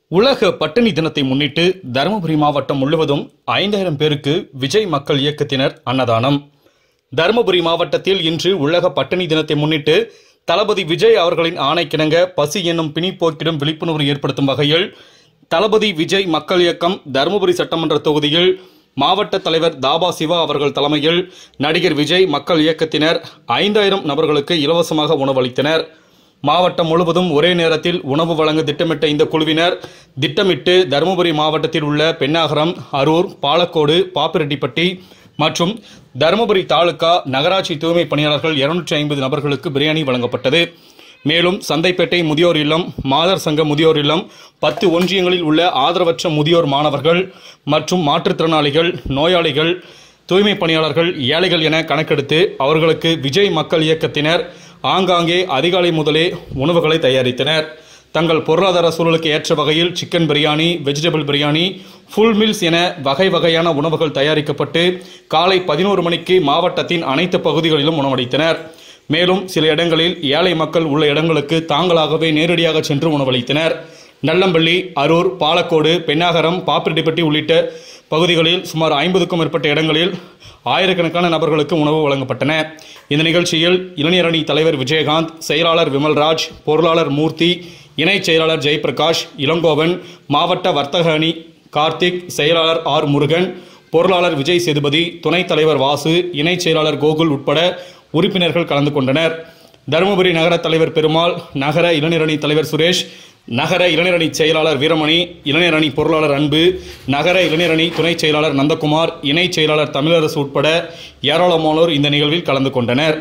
உலக பட்டினி தினத்தை முன்னிட்டு தருமபுரி மாவட்டம் முழுவதும் ஐந்தாயிரம் பேருக்கு விஜய் மக்கள் இயக்கத்தினர் அன்னதானம் தருமபுரி மாவட்டத்தில் இன்று உலக பட்டினி தினத்தை முன்னிட்டு தளபதி விஜய் அவர்களின் ஆணைக்கிணங்க பசி என்னும் பிணிப்போக்கிடும் விழிப்புணர்வு ஏற்படுத்தும் வகையில் தளபதி விஜய் மக்கள் இயக்கம் தருமபுரி சட்டமன்ற தொகுதியில் மாவட்ட தலைவர் தாபா சிவா அவர்கள் தலைமையில் நடிகர் விஜய் மக்கள் இயக்கத்தினர் ஐந்தாயிரம் நபர்களுக்கு இலவசமாக உணவளித்தனர் மாவட்டம் முழுவதும் ஒரே நேரத்தில் உணவு வழங்க திட்டமிட்ட இந்த குழுவினர் திட்டமிட்டு தருமபுரி மாவட்டத்தில் உள்ள பெண்ணாகரம் அரூர் பாலக்கோடு பாப்பிரெட்டிப்பட்டி மற்றும் தருமபுரி தாலுகா நகராட்சி தூய்மை பணியாளர்கள் இருநூற்றி ஐம்பது நபர்களுக்கு பிரியாணி வழங்கப்பட்டது மேலும் சந்தைப்பேட்டை முதியோர் இல்லம் மாதர் சங்க முதியோர் இல்லம் பத்து ஒன்றியங்களில் உள்ள ஆதரவற்ற முதியோர் மாணவர்கள் மற்றும் மாற்றுத்திறனாளிகள் நோயாளிகள் தூய்மை பணியாளர்கள் ஏழைகள் என கணக்கெடுத்து அவர்களுக்கு விஜய் மக்கள் இயக்கத்தினர் ஆங்காங்கே அதிகாலை முதலே உணவுகளை தயாரித்தனர் தங்கள் பொருளாதார சூழலுக்கு ஏற்ற வகையில் chicken biryani vegetable biryani full meals என வகை வகையான உணவுகள் தயாரிக்கப்பட்டு காலை பதினோரு மணிக்கு மாவட்டத்தின் அனைத்து பகுதிகளிலும் உணவளித்தனர் மேலும் சில இடங்களில் ஏழை மக்கள் உள்ள இடங்களுக்கு தாங்களாகவே நேரடியாக சென்று உணவளித்தனர் நல்லம்பள்ளி அரூர் பாலக்கோடு பெண்ணாகரம் பாப்பிரெட்டிப்பட்டி உள்ளிட்ட பகுதிகளில் சுமார் ஐம்பதுக்கும் மேற்பட்ட இடங்களில் ஆயிரக்கணக்கான நபர்களுக்கு உணவு வழங்கப்பட்டன இந்த நிகழ்ச்சியில் இளைஞரணி தலைவர் விஜயகாந்த் செயலாளர் விமல்ராஜ் பொருளாளர் மூர்த்தி இணைச் செயலாளர் ஜெயபிரகாஷ் இளங்கோவன் மாவட்ட வர்த்தக அணி கார்த்திக் செயலாளர் ஆர் முருகன் பொருளாளர் விஜய் சேதுபதி துணைத் தலைவர் வாசு இணைச் செயலாளர் கோகுல் உட்பட உறுப்பினர்கள் கலந்து கொண்டனர் தருமபுரி நகர தலைவர் பெருமாள் நகர இளைஞரணி தலைவர் சுரேஷ் நகர இளைஞரணி செயலாளர் வீரமணி இளைஞரணி பொருளாளர் அன்பு நகர இளைஞரணி துணைச் செயலாளர் நந்தகுமார் இணைச் செயலாளர் தமிழரசு உட்பட ஏராளமானோர் இந்த நிகழ்வில் கலந்து கொண்டனர்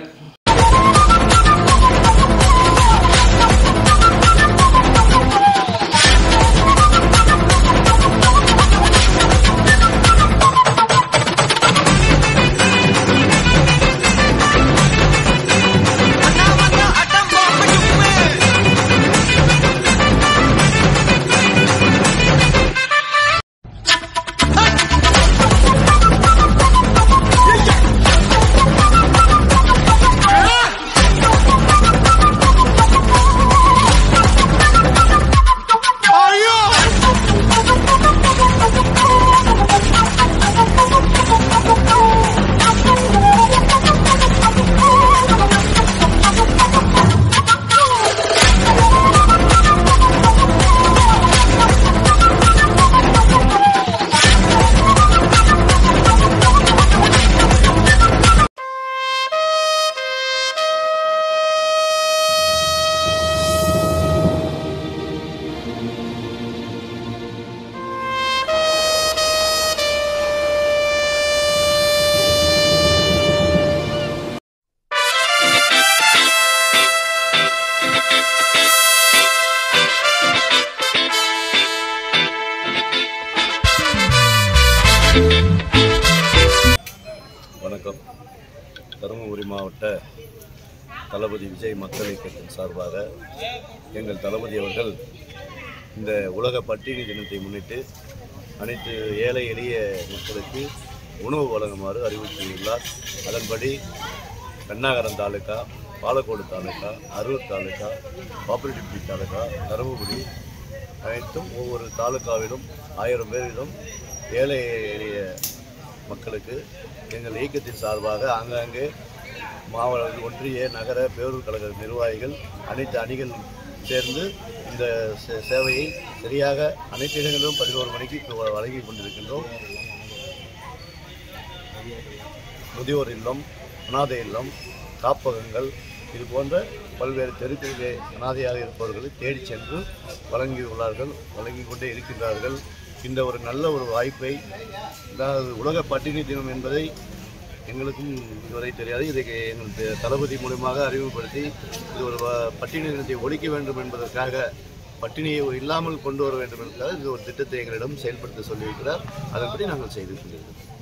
வணக்கம் தருமபுரி மாவட்ட தளபதி விஜய் மக்கள் இயக்கத்தின் சார்பாக எங்கள் தளபதி அவர்கள் இந்த உலக பட்டினி தினத்தை முன்னிட்டு அனைத்து ஏழை எளிய மக்களுக்கு உணவு வழங்குமாறு அறிவுறுத்தியுள்ளார் அதன்படி பெண்ணாகரம் தாலுகா பாலக்கோடு தாலுகா அரூர் தாலுகா பாப்பிரெட்டிப்பட்டி தாலுகா தருமபுரி அனைத்தும் ஒவ்வொரு தாலுகாவிலும் ஆயிரம் பேரிலும் ஏழை எளிய மக்களுக்கு எங்கள் இயக்கத்தின் சார்பாக ஆங்காங்கே மாவட்ட ஒன்றிய நகர பேரூர் கழக நிர்வாகிகள் அனைத்து அணிகள் சேர்ந்து இந்த சே- சேவையை சரியாக அனைத்து இடங்களிலும் பதினோரு மணிக்கு இப்போ வழங்கி கொண்டிருக்கின்றோம் முதியோர் இல்லம் அனாதை இல்லம் காப்பகங்கள் இது போன்ற பல்வேறு தெருக்களிலே அனாதையாக இருப்பவர்களை தேடி சென்று வழங்கியுள்ளார்கள் வழங்கி கொண்டே இருக்கின்றார்கள் இந்த ஒரு நல்ல ஒரு வாய்ப்பை அதாவது உலக பட்டினி தினம் என்பதை எங்களுக்கும் இதுவரை தெரியாது இதை எங்கள் த- தளபதி மூலமாக அறிமுகப்படுத்தி இது ஒரு வ- பட்டினி தினத்தை ஒழிக்க வேண்டும் என்பதற்காக பட்டினியை இல்லாமல் கொண்டு வர வேண்டும் என்பதற்காக இது ஒரு திட்டத்தை எங்களிடம் செயல்படுத்த சொல்லியிருக்கிறார் அதன்படி நாங்கள் செய்து கொண்டிருக்கிறோம்